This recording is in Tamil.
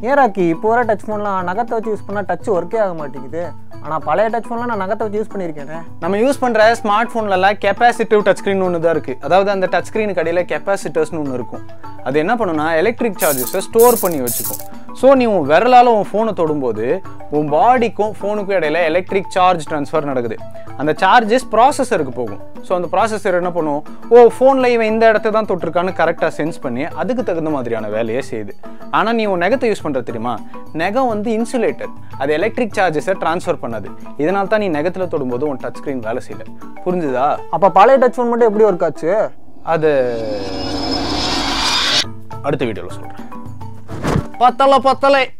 ஏராக்கி இப்போ வர டச் ஃபோன்லாம் நகத்தை வச்சு யூஸ் பண்ணால் டச் ஒர்க்கே ஆக மாட்டேங்குது ஆனால் பழைய டச் ஃபோன்லாம் நான் நகத்தை வச்சு யூஸ் பண்ணியிருக்கேனே நம்ம யூஸ் பண்ணுற ஸ்மார்ட் ஃபோன்லலாம் கெப்பாசிட்டிவ் டச் ஸ்க்ரீன் ஒன்று தான் இருக்குது அதாவது அந்த டச் ஸ்க்ரீனுக்கு அடியில் கெப்பாசிட்டர்ஸ்னு ஒன்று இருக்கும் அது என்ன பண்ணுன்னா எலக்ட்ரிக் சார்ஜஸை ஸ்டோர் பண்ணி வச்சுக்கும் ஸோ நீ உன் விரலால் உன் ஃபோனை தொடும்போது உன் பாடிக்கும் ஃபோனுக்கும் இடையில எலக்ட்ரிக் சார்ஜ் ட்ரான்ஸ்ஃபர் நடக்குது அந்த சார்ஜஸ் ப்ராசஸருக்கு போகும் ஸோ அந்த ப்ராசஸர் என்ன பண்ணும் ஓ ஃபோனில் இவன் இந்த இடத்த தான் தொட்டிருக்கான்னு கரெக்டாக சென்ஸ் பண்ணி அதுக்கு தகுந்த மாதிரியான வேலையை செய்யுது ஆனால் நீ உன் நெகத்தை யூஸ் பண்ணுற தெரியுமா நெகம் வந்து இன்சுலேட்டர் அது எலக்ட்ரிக் சார்ஜஸை ட்ரான்ஸ்ஃபர் பண்ணாது இதனால தான் நீ நெகத்தில் தொடும்போது உன் டச் ஸ்க்ரீன் வேலை செய்யல புரிஞ்சுதா அப்போ பழைய டச் ஃபோன் மட்டும் எப்படி ஒர்க் ஆச்சு அது அடுத்த வீடியோவில் சொல்கிறேன் பத்தலை பத்தலை